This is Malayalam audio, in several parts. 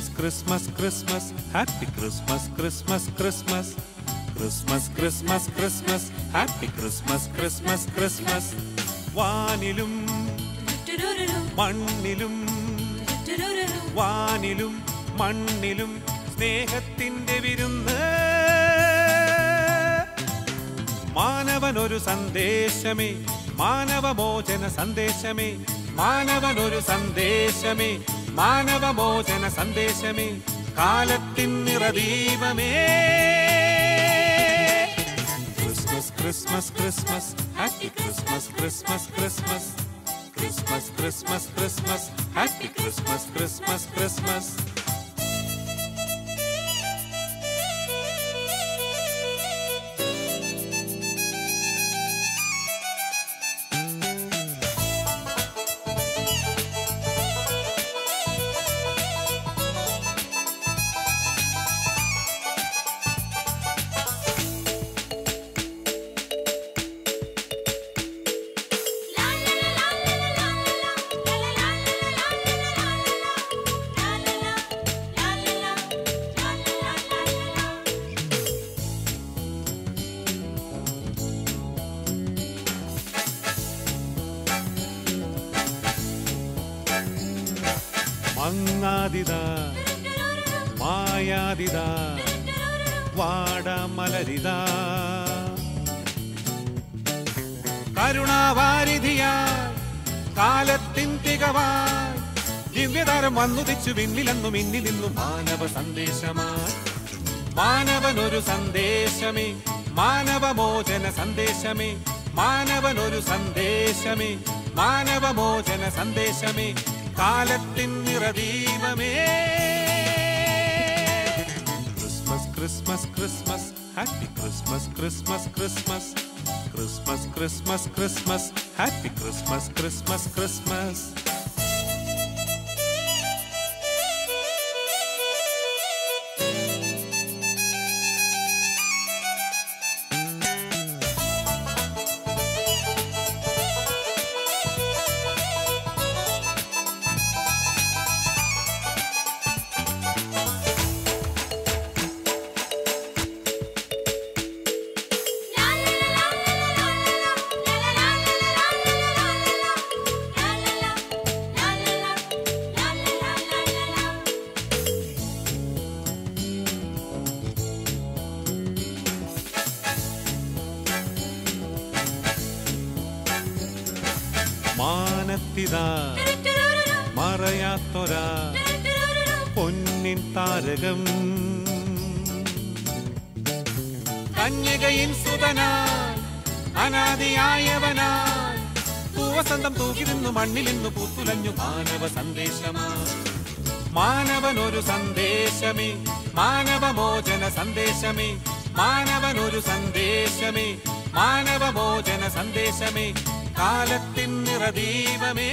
Christmas Christmas Christmas happy Christmas Christmas Christmas Christmas Christmas Christmas happy Christmas Christmas Christmas വാനിലും മണ്ണിലും വാനിലും മണ്ണിലും സ്നേഹത്തിന്റെ വിരുന്ന് മാനവനൊരു സന്ദേശമേ മാനവമോചന സന്ദേശമേ മാനവനൊരു സന്ദേശമേ മാനവമോചന സന്ദേശമേ കാലത്തിൻ നിറദീപമേ Christmas Christmas Christmas happy Christmas Christmas Christmas Christmas Christmas Christmas happy Christmas Christmas Christmas മങ്ങാതിത മായാതിത വാടമലരിത കരുണാവാരിധിയായി കാലത്തിൻ തികവായി ദിവ്യതാരം വന്നുദിച്ചു വിണ്ണിലെന്നു മിന്നിൽ നിന്നു മാനവ സന്ദേശമായി മാനവനൊരു സന്ദേശമേ മാനവമോചന സന്ദേശമേ മാനവനൊരു സന്ദേശമേ മാനവമോചന സന്ദേശമേ കാലത്തിൻ നിറദീപമേ Christmas Christmas Christmas happy Christmas Christmas Christmas Christmas Christmas Christmas happy Christmas Christmas Christmas മാനത്തിതാ മറയാത്തൊരാ പൊന്നിൻ താരകം കന്യകയിൻ സുതനായി അനാദിയായവനായി പൂവസന്തം തൂക്കി നിന്നു മണ്ണിൽ നിന്നു പൂത്തുലഞ്ഞു മാനവ സന്ദേശമായി മാനവനൊരു സന്ദേശമേ മാനവമോചന സന്ദേശമേ മാനവനൊരു സന്ദേശമേ മാനവമോചന സന്ദേശമേ കാലത്തിൻ നിറദീപമേ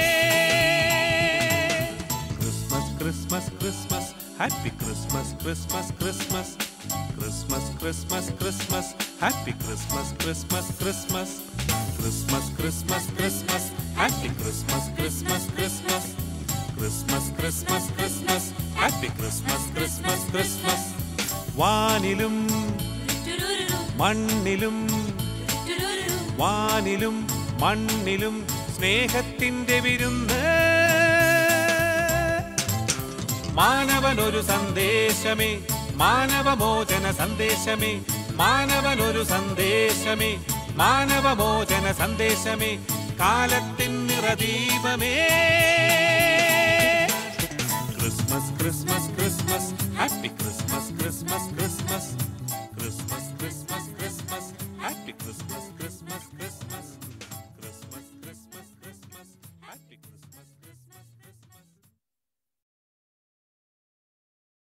Christmas Christmas Christmas happy Christmas Christmas Christmas Christmas Christmas Christmas happy Christmas Christmas Christmas Christmas Christmas Christmas happy Christmas Christmas Christmas Christmas Christmas Christmas happy Christmas Christmas Christmas വാനിലും മണ്ണിലും വാനിലും മണ്ണിലും സ്നേഹത്തിന്റെ വിരുന്ന് മാനവനൊരു സന്ദേശമേ മാനവമോചന സന്ദേശമേ മാനവനൊരു സന്ദേശമേ മാനവമോചന സന്ദേശമേ കാലത്തിൻ നിറദീപമേ ക്രിസ്മസ് ക്രിസ്മസ് ക്രിസ്മസ്